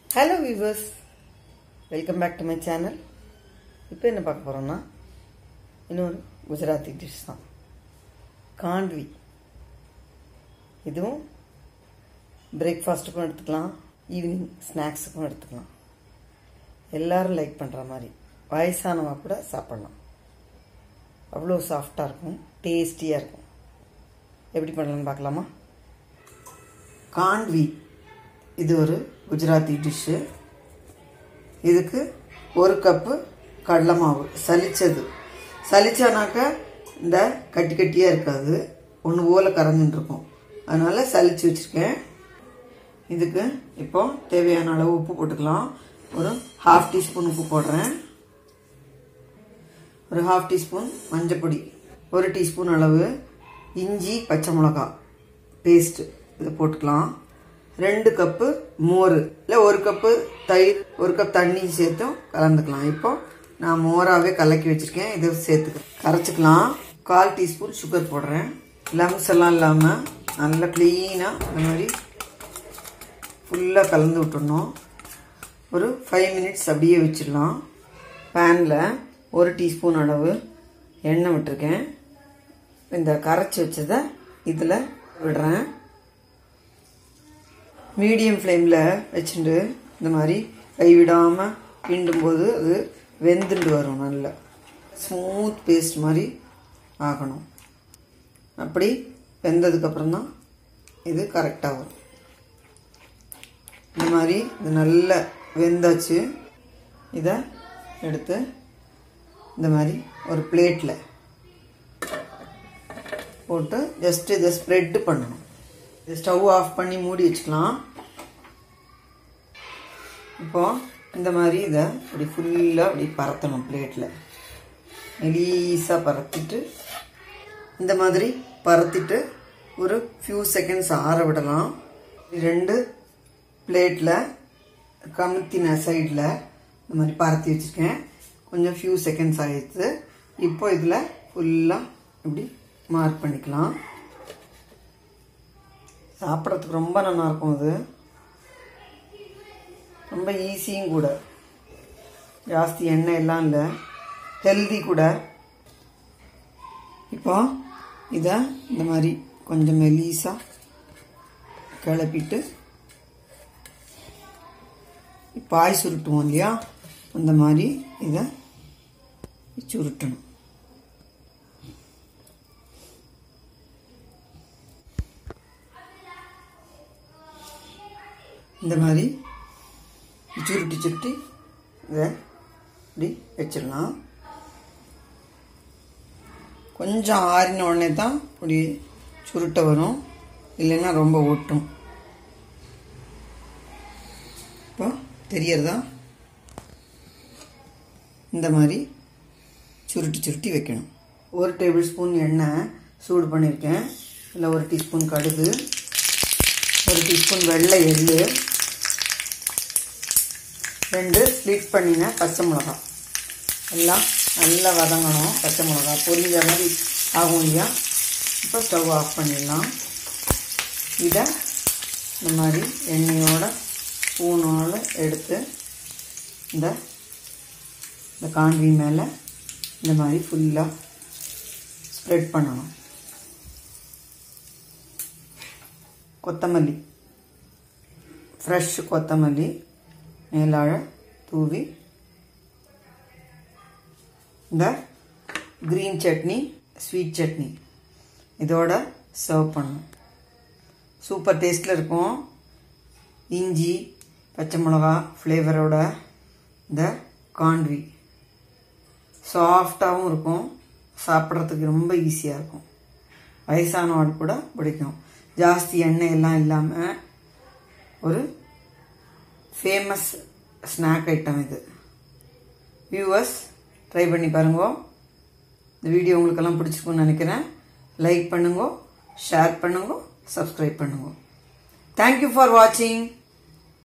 hello viewers welcome back to my channel இப்போ என்ன பார்க்க போகிறோம்னா இன்னொரு குஜராத்தி டிஷ் தான் காண்ட்வி இதுவும் பிரேக்ஃபாஸ்ட்டுக்கும் எடுத்துக்கலாம் ஈவினிங் ஸ்நாக்ஸுக்கும் எடுத்துக்கலாம் எல்லாரும் லைக் பண்ணுற மாதிரி வயசானவங்க கூட சாப்பிட்லாம் அவ்வளோ சாஃப்டாக இருக்கும் டேஸ்டியாக இருக்கும் எப்படி பண்ணலான்னு பார்க்கலாமா காண்வி இது ஒரு குஜராத்தி டிஷ்ஷு இதுக்கு ஒரு கப்பு கடலை மாவு சலிச்சது சலிச்சானாக்கா இந்த கட்டி கட்டியாக இருக்காது ஒன்று போல கரைஞ்சுட்டு இருக்கும் அதனால் சலிச்சு வச்சுருக்கேன் இதுக்கு இப்போ தேவையான அளவு உப்பு போட்டுக்கலாம் ஒரு ஹாஃப் டீஸ்பூன் உப்பு போடுறேன் ஒரு ஹாஃப் டீஸ்பூன் மஞ்சப்பொடி ஒரு டீஸ்பூன் அளவு இஞ்சி பச்சை மிளகா பேஸ்ட்டு இதை போட்டுக்கலாம் ரெண்டு கப்பு மோர் இல்லை ஒரு கப்பு தயிர் ஒரு கப் தண்ணி சேர்த்தும் கலந்துக்கலாம் இப்போ நான் மோராகவே கலக்கி வச்சுருக்கேன் இதை சேர்த்துக்கிறேன் கரைச்சிக்கலாம் கால் டீஸ்பூன் சுகர் போடுறேன் லம்ஸ் எல்லாம் இல்லாமல் நல்லா க்ளீனாக இந்த மாதிரி ஃபுல்லாக கலந்து விட்டுடணும் ஒரு ஃபைவ் மினிட்ஸ் அப்படியே வச்சிடலாம் பேனில் ஒரு டீஸ்பூன் அளவு எண்ணெய் விட்டுருக்கேன் இந்த கரைச்சி வச்சதை இதில் விடுறேன் மீடியம் ஃப்ளேமில் வச்சுட்டு இந்த மாதிரி கைவிடாமல் கிண்டும்போது அது வெந்துண்டு வரும் நல்லா ஸ்மூத் பேஸ்ட் மாதிரி ஆகணும் அப்படி வெந்ததுக்கப்புறம் தான் இது கரெக்டாக வரும் இந்த மாதிரி இது நல்லா வெந்தாச்சு இதை எடுத்து இந்த மாதிரி ஒரு பிளேட்டில் போட்டு ஜஸ்ட் இதை ஸ்ப்ரெட்டு பண்ணணும் இது ஸ்டவ் ஆஃப் பண்ணி மூடி வச்சுக்கலாம் இப்போ இந்த மாதிரி இதை இப்படி ஃபுல்லாக அப்படி பரத்தணும் பிளேட்டில் மெலீஸாக பரத்திட்டு இந்த மாதிரி பரத்திட்டு ஒரு ஃபியூ செகண்ட்ஸ் ஆற விடலாம் ரெண்டு பிளேட்டில் கமுத்தின சைடில் இந்த மாதிரி பரத்தி வச்சுருக்கேன் கொஞ்சம் ஃபியூ செகண்ட்ஸ் ஆகிடுது இப்போ இதில் ஃபுல்லாக இப்படி மார்க் பண்ணிக்கலாம் சாப்பிட்றதுக்கு ரொம்ப நல்லா இருக்கும் அது ரொம்ப ஈஸியும் கூட ஜாஸ்தி எண்ணெய் எல்லாம் இல்லை ஹெல்தி கூட இப்போ இதை இந்த மாதிரி கொஞ்சம் மெலீஸாக கிளப்பிட்டு பாய் சுருட்டுவோம் இல்லையா அந்த மாதிரி இதை சுருட்டணும் இந்த மாதிரி சுருட்டி சுருட்டி இதை இப்படி வச்சிடலாம் கொஞ்சம் ஆறின உடனே தான் இப்படி சுருட்ட வரும் இல்லைன்னா ரொம்ப ஒட்டும் இப்போ தெரியறதா இந்த மாதிரி சுருட்டி சுருட்டி வைக்கணும் ஒரு டேபிள் ஸ்பூன் எண்ணெய் சூடு பண்ணியிருக்கேன் இல்லை ஒரு டீஸ்பூன் கடுகு ஒரு டீஸ்பூன் வெள்ளை எள்ளு ரெண்டு ஸ்ப்ளிட் பண்ணின பச்சை மிளகா எல்லாம் நல்லா வதங்கணும் பச்சை மிளகா பொரிஞ்ச மாதிரி ஆகும் இல்லையா இப்போ ஸ்டவ் ஆஃப் பண்ணிடலாம் இதை இந்த மாதிரி எண்ணெயோட ஸ்பூனோட எடுத்து இந்த இந்த காண்வி மேலே இந்த மாதிரி ஃபுல்லாக ஸ்ப்ரெட் பண்ணணும் கொத்தமல்லி ஃப்ரெஷ் கொத்தமல்லி மேலாழ தூவி இந்த க்ரீன் சட்னி ஸ்வீட் சட்னி இதோட சர்வ் பண்ணணும் சூப்பர் டேஸ்ட்டில் இருக்கும் இஞ்சி பச்சை மிளகா ஃப்ளேவரோட இந்த காண்வி சாஃப்டாகவும் இருக்கும் சாப்பிட்றதுக்கு ரொம்ப ஈஸியாக இருக்கும் வயசானவாள் கூட பிடிக்கும் ஜாஸ்தி எண்ணெய் எல்லாம் இல்லாமல் ஒரு ஃபேமஸ் ஸ்நாக் ஐட்டம் இது வியூவர்ஸ் ட்ரை பண்ணி பாருங்க இந்த வீடியோ உங்களுக்கெல்லாம் பிடிச்சிருக்குன்னு நினைக்கிறேன் லைக் பண்ணுங்க ஷேர் பண்ணுங்க சப்ஸ்கிரைப் பண்ணுங்க தேங்க்யூ ஃபார் வாட்சிங்